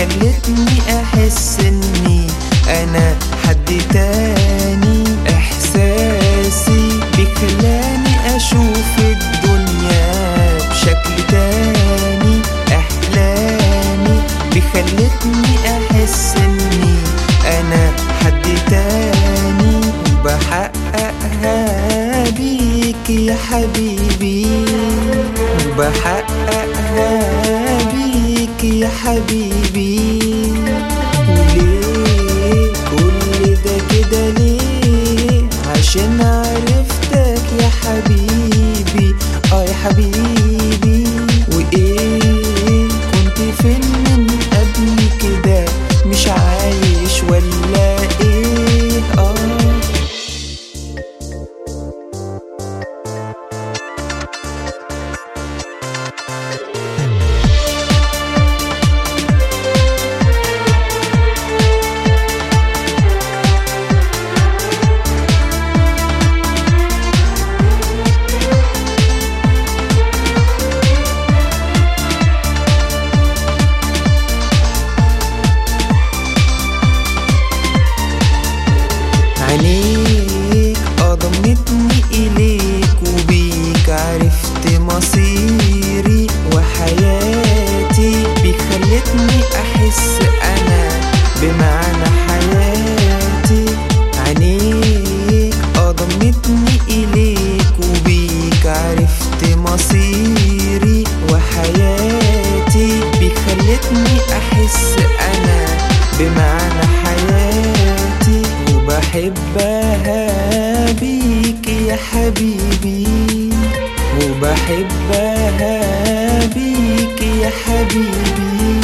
خلتني احس اني انا حد تاني احساسي بيخلاني اشوف الدنيا بشكل تاني احلامي بخلتني احس اني انا حد تاني وبحققها بيك يا حبيبي وبحققها بيك يا حبيبي وليه كل ده كده ليه عشان عرفتك يا حبيبي اه يا حبيبي وايه كنت فين من قبل كده مش عايش ولا ايه اه عينيك أضمتني إليك وبيك عرفت مصيري وحياتي بخلتني أحس أنا بمعنى حياتي عينيك أضمتني إليك وبيك عرفت مصيري وحياتي بخلتني أحس أنا بمعنى حياتي وبحبها بيك يا حبيبي وبحبها بيك يا حبيبي